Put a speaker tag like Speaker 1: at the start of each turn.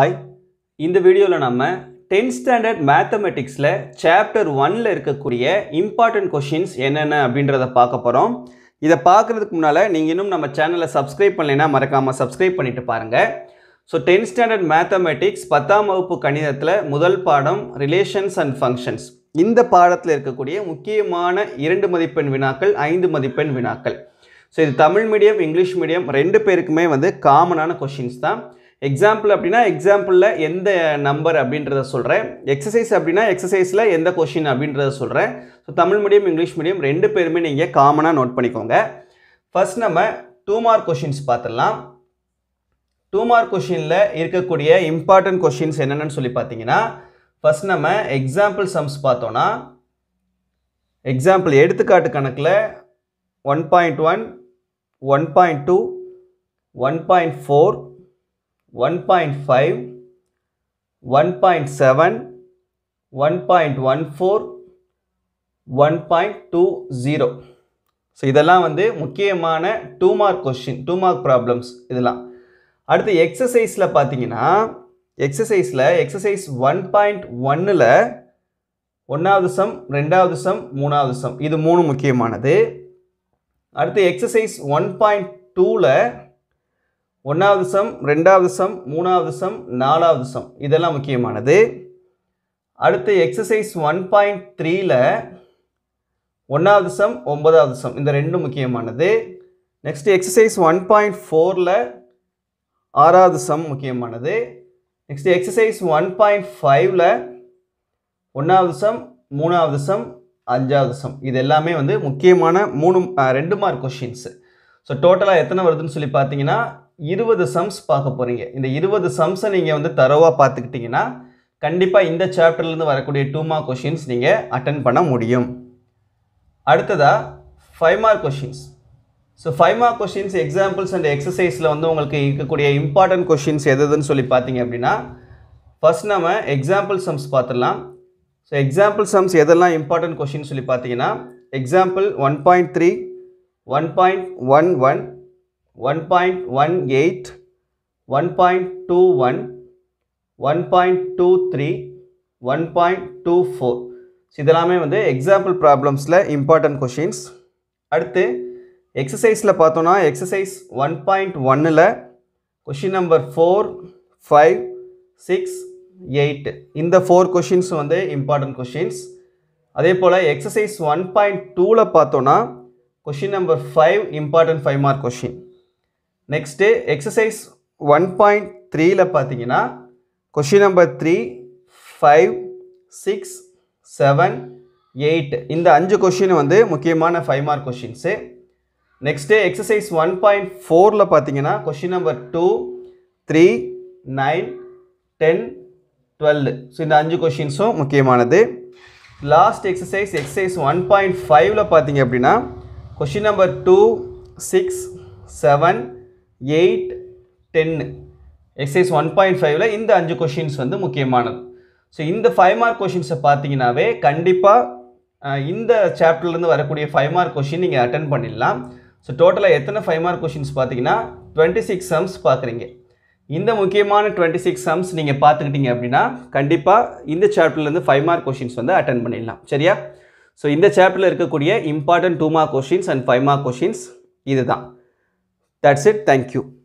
Speaker 1: hi இந்த வீடியோவில் நம்ம 10th ஸ்டாண்டர்ட் மேத்தமெட்டிக்ஸில் சாப்டர் ஒன்ல இருக்கக்கூடிய இம்பார்ட்டன்ட் கொஷின்ஸ் என்னென்ன அப்படின்றத பார்க்க போகிறோம் இதை பார்க்குறதுக்கு முன்னால் நீங்கள் இன்னும் நம்ம சேனலை சப்ஸ்கிரைப் பண்ணலைன்னா மறக்காமல் சப்ஸ்கிரைப் பண்ணிட்டு பாருங்கள் ஸோ 10th ஸ்டாண்டர்ட் மேத்தமெட்டிக்ஸ் பத்தாம் வகுப்பு கணிதத்தில் முதல் பாடம் ரிலேஷன்ஸ் அண்ட் ஃபங்க்ஷன்ஸ் இந்த பாடத்தில் இருக்கக்கூடிய முக்கியமான இரண்டு மதிப்பெண் வினாக்கள் ஐந்து மதிப்பெண் வினாக்கள் ஸோ இது தமிழ் மீடியம் இங்கிலீஷ் மீடியம் ரெண்டு பேருக்குமே வந்து காமனான கொஷின்ஸ் தான் எக்ஸாம்பிள் அப்படின்னா எக்ஸாம்பிளில் எந்த நம்பர் அப்படின்றத சொல்கிறேன் எக்ஸசைஸ் அப்படின்னா எக்ஸசைஸில் எந்த கொஷின் அப்படின்றத சொல்கிறேன் so Tamil medium English medium ரெண்டு பேருமே நீங்கள் காமனாக நோட் பண்ணிக்கோங்க ஃபர்ஸ்ட் நம்ம டூ மார்க் கொஷின்ஸ் பார்த்துடலாம் டூ மார்க் கொஷினில் இருக்கக்கூடிய இம்பார்ட்டன்ட் கொஷின்ஸ் என்னென்னு சொல்லி பார்த்தீங்கன்னா ஃபர்ஸ்ட் நம்ம எக்ஸாம்பிள் சம்ஸ் பார்த்தோன்னா எக்ஸாம்பிள் எடுத்துக்காட்டு கணக்கில் one point one one point two one point four one point five one point seven one point one four one point two zero so இதெல்லாம் வந்து முக்கியமான two mark question two mark problems இதெல்லாம் அடுத்து எக்ஸசைஸில் பார்த்தீங்கன்னா எக்ஸசைஸில் exercise one point ஒன்னில் ஒன்றாவது some ரெண்டாவது some மூணாவது சம் இது மூணு முக்கியமானது அடுத்து எக்ஸசைஸ் ஒன் பாயிண்ட் டூவில் ஒன்றாவது சம் ரெண்டாவது சம் மூணாவது சம் நாலாவது சம் இதெல்லாம் முக்கியமானது அடுத்து எக்ஸசைஸ் ஒன் பாயிண்ட் த்ரீல ஒன்றாவது சம் ஒன்பதாவது சம் இந்த ரெண்டும் முக்கியமானது நெக்ஸ்ட் எக்ஸசைஸ் ஒன் பாயிண்ட் ஃபோரில் ஆறாவது சம் முக்கியமானது நெக்ஸ்ட் எக்ஸசைஸ் ஒன் பாயிண்ட் ஃபைவ்ல ஒன்றாவது சம் மூணாவது சம் அஞ்சாவது சம் இது எல்லாமே வந்து முக்கியமான மூணு அஹ், ரெண்டு மார்க் கொஷின்ஸு ஸோ டோட்டலாக எத்தனை வருதுன்னு சொல்லி பார்த்தீங்கன்னா இருபது சம்ஸ் பார்க்க போகிறீங்க இந்த இருபது சம்ஸை நீங்கள் வந்து தரவாக பார்த்துக்கிட்டிங்கன்னா கண்டிப்பாக இந்த சாப்டர்லேருந்து வரக்கூடிய டூ மார்க் கொஷின்ஸ் நீங்கள் அட்டன் பண்ண முடியும் அடுத்ததாக five mark questions so five mark questions examples and எக்ஸசைஸில் வந்து உங்களுக்கு இருக்கக்கூடிய இம்பார்ட்டன்ட் கொஷின்ஸ் எது எதுன்னு சொல்லி பார்த்தீங்க அப்படின்னா ஃபர்ஸ்ட் நம்ம எக்ஸாம்பிள் சம்ஸ் பார்த்துடலாம் ஸோ எக்ஸாம்பிள் சம்ஸ் எதெல்லாம் இம்பார்ட்டன்ட் கொஷின் சொல்லி பார்த்தீங்கன்னா example one point three one point one one one point one eight one point two one one point two three one point two four இதெல்லாமே வந்து example ப்ராப்ளம்ஸில் important questions அடுத்து எக்ஸசைஸில் பார்த்தோன்னா exercise one point ஒன்னில் question number four five six eight இந்த four questions வந்து important questions அதே போல் எக்ஸசைஸ் ஒன் பாயிண்ட் டூவில் பார்த்தோன்னா question number five important five mark question next exercise one point த்ரீயில் பார்த்தீங்கன்னா question number three five six seven eight இந்த அஞ்சு கொஷின் வந்து முக்கியமான five mark questions next exercise one point ஃபோரில் பார்த்தீங்கன்னா question number two three nine ten twelve so இந்த அஞ்சு கொஷின்ஸும் முக்கியமானது last exercise exercise one point ஃபைவ்ல பார்த்தீங்க அப்படின்னா question number two six seven eight டென்னு எக்ஸசைஸ் ஒன் பாயிண்ட் ஃபைவ்ல இந்த அஞ்சு கொஷின்ஸ் வந்து முக்கியமானது ஸோ இந்த ஃபைவ் மார்க் கொஷின்ஸை பார்த்தீங்கன்னாவே கண்டிப்பாக இந்த சாப்டர்லேருந்து வரக்கூடிய ஃபைவ் மார்க் கொஷின் நீங்கள் அட்டன் பண்ணிடலாம் ஸோ டோட்டலாக எத்தனை ஃபைவ் மார்க் கொஷின்ஸ் பார்த்தீங்கன்னா டுவெண்ட்டி சிக்ஸ் சம்ஸ் பார்க்குறீங்க இந்த முக்கியமான டுவெண்ட்டி சிக்ஸ் சம்ஸ் நீங்கள் பார்த்துக்கிட்டீங்க அப்படின்னா கண்டிப்பாக இந்த சாப்டர்லேருந்து ஃபைவ் மார்க் கொஷின்ஸ் வந்து அட்டன் பண்ணிடலாம் சரியா ஸோ இந்த சாப்டரில் இருக்கக்கூடிய important two mark questions and five mark questions இதுதான் தட்ஸ் இட் தேங்க்யூ